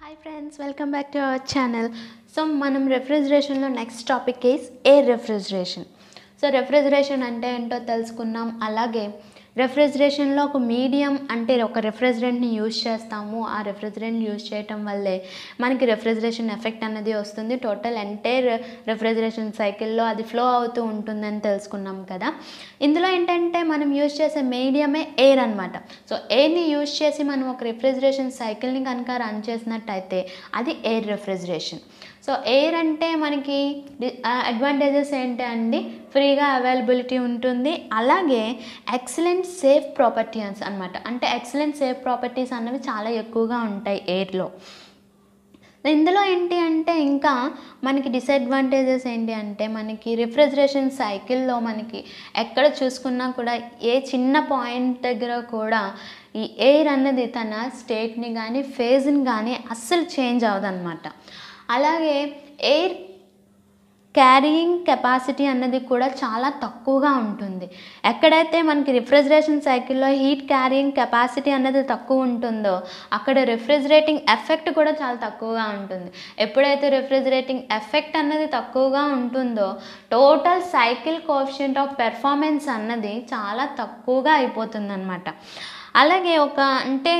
Hi friends welcome back to our channel so మనం రెఫ్రిజరేషన్లో next topic is air refrigeration so refrigeration అంటే ఏంటో తెలుసుకున్నాం అలాగే రెఫ్రిజరేషన్లో ఒక మీడియం అంటే ఒక రెఫ్రిజరెంట్ని యూజ్ చేస్తాము ఆ రెఫ్రిజరెంట్ యూజ్ చేయటం వల్లే మనకి రెఫ్రిజరేషన్ ఎఫెక్ట్ అనేది వస్తుంది టోటల్ ఎంటైర్ రెఫ్రిజరేషన్ సైకిల్లో అది ఫ్లో అవుతూ ఉంటుందని తెలుసుకున్నాం కదా ఇందులో ఏంటంటే మనం యూజ్ చేసే మీడియమే ఎయిర్ అనమాట సో ఎయిర్ని యూజ్ చేసి మనం ఒక రెఫ్రిజరేషన్ సైకిల్ని కనుక రన్ చేసినట్టయితే అది ఎయిర్ రెఫ్రిజరేషన్ సో ఎయిర్ అంటే మనకి అడ్వాంటేజెస్ ఏంటి అండి ఫ్రీగా అవైలబిలిటీ ఉంటుంది అలాగే ఎక్సలెంట్ సేఫ్ ప్రాపర్టీస్ అనమాట అంటే ఎక్సలెంట్ సేఫ్ ప్రాపర్టీస్ అన్నవి చాలా ఎక్కువగా ఉంటాయి ఎయిర్లో ఇందులో ఏంటి అంటే ఇంకా మనకి డిసడ్వాంటేజెస్ ఏంటి అంటే మనకి రిఫ్రిజరేషన్ సైకిల్లో మనకి ఎక్కడ చూసుకున్నా కూడా ఏ చిన్న పాయింట్ దగ్గర కూడా ఈ ఎయిర్ అన్నది తన స్టేట్ని కానీ ఫేజ్ని కానీ అస్సలు చేంజ్ అవ్వదన్నమాట అలాగే ఎయిర్ క్యారీయింగ్ కెపాసిటీ అన్నది కూడా చాలా తక్కువగా ఉంటుంది ఎక్కడైతే మనకి రిఫ్రిజరేషన్ సైకిల్లో హీట్ క్యారీయింగ్ కెపాసిటీ అన్నది తక్కువ ఉంటుందో అక్కడ రిఫ్రిజరేటింగ్ ఎఫెక్ట్ కూడా చాలా తక్కువగా ఉంటుంది ఎప్పుడైతే రిఫ్రిజరేటింగ్ ఎఫెక్ట్ అన్నది తక్కువగా ఉంటుందో total cycle coefficient of performance అన్నది చాలా తక్కువగా అయిపోతుంది అలాగే ఒక అంటే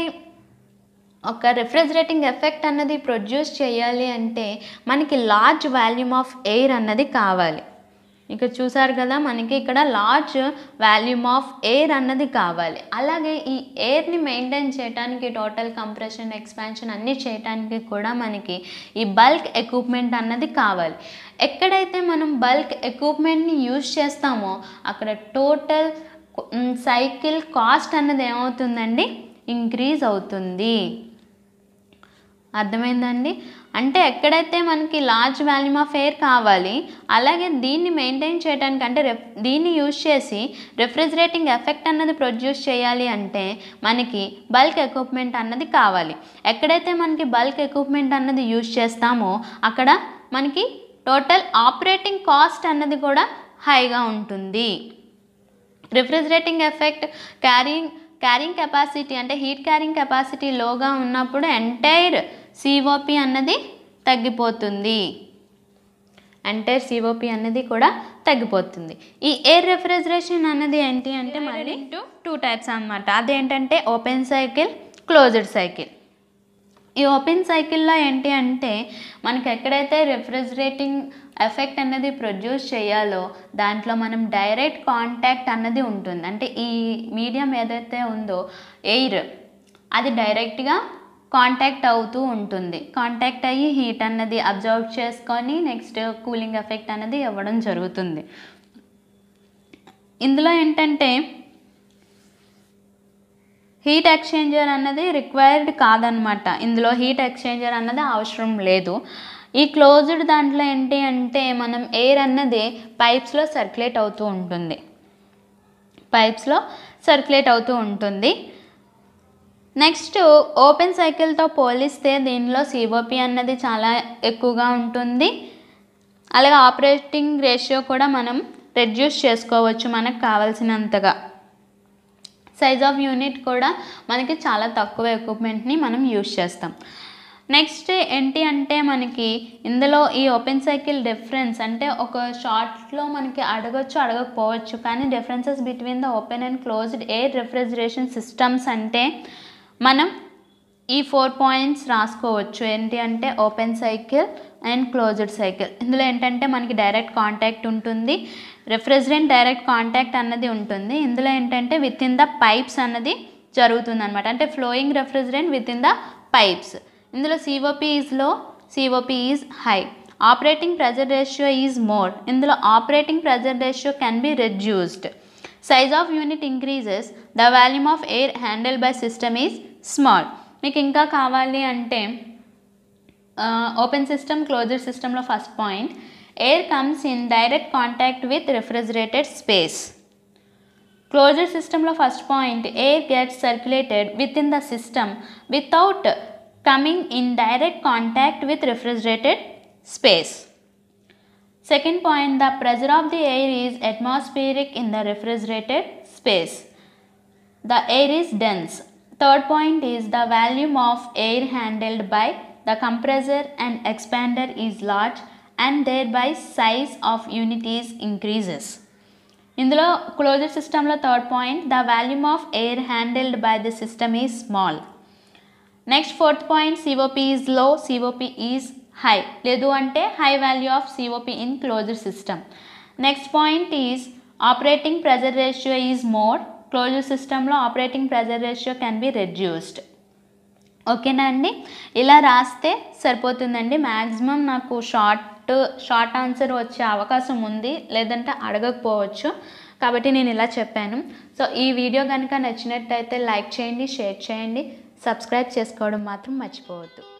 ఒక రిఫ్రిజరేటింగ్ ఎఫెక్ట్ అన్నది ప్రొడ్యూస్ చేయాలి అంటే మనకి లార్జ్ వాల్యూమ్ ఆఫ్ ఎయిర్ అన్నది కావాలి ఇక చూసారు కదా మనకి ఇక్కడ లార్జ్ వాల్యూమ్ ఆఫ్ ఎయిర్ అన్నది కావాలి అలాగే ఈ ఎయిర్ని మెయింటైన్ చేయడానికి టోటల్ కంప్రెషన్ ఎక్స్పాన్షన్ అన్నీ చేయడానికి కూడా మనకి ఈ బల్క్ ఎక్విప్మెంట్ అన్నది కావాలి ఎక్కడైతే మనం బల్క్ ఎక్విప్మెంట్ని యూజ్ చేస్తామో అక్కడ టోటల్ సైకిల్ కాస్ట్ అన్నది ఏమవుతుందండి ఇంక్రీజ్ అవుతుంది అర్థమైందండి అంటే ఎక్కడైతే మనకి లార్జ్ వాల్యూమ్ ఆఫ్ ఎయిర్ కావాలి అలాగే దీన్ని మెయింటైన్ చేయడానికి అంటే రెఫ్ దీన్ని యూజ్ చేసి రెఫ్రిజరేటింగ్ ఎఫెక్ట్ అన్నది ప్రొడ్యూస్ చేయాలి అంటే మనకి బల్క్ ఎక్విప్మెంట్ అన్నది కావాలి ఎక్కడైతే మనకి బల్క్ ఎక్విప్మెంట్ అన్నది యూజ్ చేస్తామో అక్కడ మనకి టోటల్ ఆపరేటింగ్ కాస్ట్ అన్నది కూడా హైగా ఉంటుంది refrigerating effect carrying carrying capacity అంటే హీట్ క్యారింగ్ కెపాసిటీ లోగా ఉన్నప్పుడు ఎంటైర్ సిఓపి అన్నది తగ్గిపోతుంది ఎంటైర్ సిఓపి అన్నది కూడా తగ్గిపోతుంది ఈ ఎయిర్ రెఫ్రిజరేషన్ అన్నది ఏంటి అంటే మళ్ళీ టూ టైప్స్ అనమాట అదేంటంటే ఓపెన్ సైకిల్ క్లోజ్డ్ సైకిల్ ఈ ఓపెన్ సైకిల్లో ఏంటి అంటే మనకి ఎక్కడైతే రిఫ్రిజరేటింగ్ ఎఫెక్ట్ అన్నది ప్రొడ్యూస్ చేయాలో దాంట్లో మనం డైరెక్ట్ కాంటాక్ట్ అన్నది ఉంటుంది అంటే ఈ మీడియం ఏదైతే ఉందో ఎయిర్ అది డైరెక్ట్గా కాంటాక్ట్ అవుతూ ఉంటుంది కాంటాక్ట్ అయ్యి హీట్ అన్నది అబ్జర్వ్ చేసుకొని నెక్స్ట్ కూలింగ్ ఎఫెక్ట్ అనేది ఇవ్వడం జరుగుతుంది ఇందులో ఏంటంటే హీట్ ఎక్స్చేంజర్ అన్నది రిక్వైర్డ్ కాదనమాట ఇందులో హీట్ ఎక్స్చేంజర్ అన్నది అవసరం లేదు ఈ క్లోజ్డ్ దాంట్లో ఏంటి అంటే మనం ఎయిర్ అన్నది పైప్స్లో సర్క్యులేట్ అవుతూ ఉంటుంది పైప్స్లో సర్క్యులేట్ అవుతూ ఉంటుంది నెక్స్ట్ ఓపెన్ సైకిల్తో పోలిస్తే దీనిలో సిఓపి అన్నది చాలా ఎక్కువగా ఉంటుంది అలాగే ఆపరేటింగ్ రేషియో కూడా మనం రెడ్యూస్ చేసుకోవచ్చు మనకు కావాల్సినంతగా సైజ్ ఆఫ్ యూనిట్ కూడా మనకి చాలా తక్కువ ఎక్విప్మెంట్ని మనం యూజ్ చేస్తాం నెక్స్ట్ ఏంటి అంటే మనకి ఇందులో ఈ ఓపెన్ సైకిల్ డిఫరెన్స్ అంటే ఒక షార్ట్లో మనకి అడగచ్చు అడగకపోవచ్చు కానీ differences between the open and closed air refrigeration systems అంటే మనం ఈ ఫోర్ పాయింట్స్ రాసుకోవచ్చు ఏంటి అంటే open cycle and closed cycle ఇందులో ఏంటంటే మనకి డైరెక్ట్ కాంటాక్ట్ ఉంటుంది రిఫ్రిజరెంట్ డైరెక్ట్ కాంటాక్ట్ అన్నది ఉంటుంది ఇందులో ఏంటంటే విత్ ఇన్ ద పైప్స్ అన్నది జరుగుతుంది అనమాట అంటే flowing refrigerant within the pipes ఇందులో COP is low COP is high operating pressure ratio is more ఇందులో operating pressure ratio can be reduced size of unit increases the volume of air handle by system is small మీకు ఇంకా కావాలి అంటే open system closed సిస్టంలో first point air comes in direct contact with refrigerated space closed సిస్టంలో first point air gets circulated within the system without coming in direct contact with refrigerated space Second point, the pressure of the air is atmospheric in the refrigerated space. The air is dense. Third point is the volume of air handled by the compressor and expander is large and thereby size of unit is increases. ఇందులో closed సిస్టంలో third point the volume of air handled by the system is small next fourth point COP is low COP is high లేదు అంటే high value of COP in closed system next point is operating pressure ratio is more closed సిస్టంలో operating pressure ratio can be reduced ఓకేనా అండి ఇలా రాస్తే సరిపోతుందండి maximum నాకు short short answer వచ్చే అవకాశం ఉంది లేదంటే అడగకపోవచ్చు కాబట్టి నేను ఇలా చెప్పాను సో ఈ వీడియో కనుక నచ్చినట్టయితే లైక్ చేయండి షేర్ చేయండి సబ్స్క్రైబ్ చేసుకోవడం మాత్రం మర్చిపోవద్దు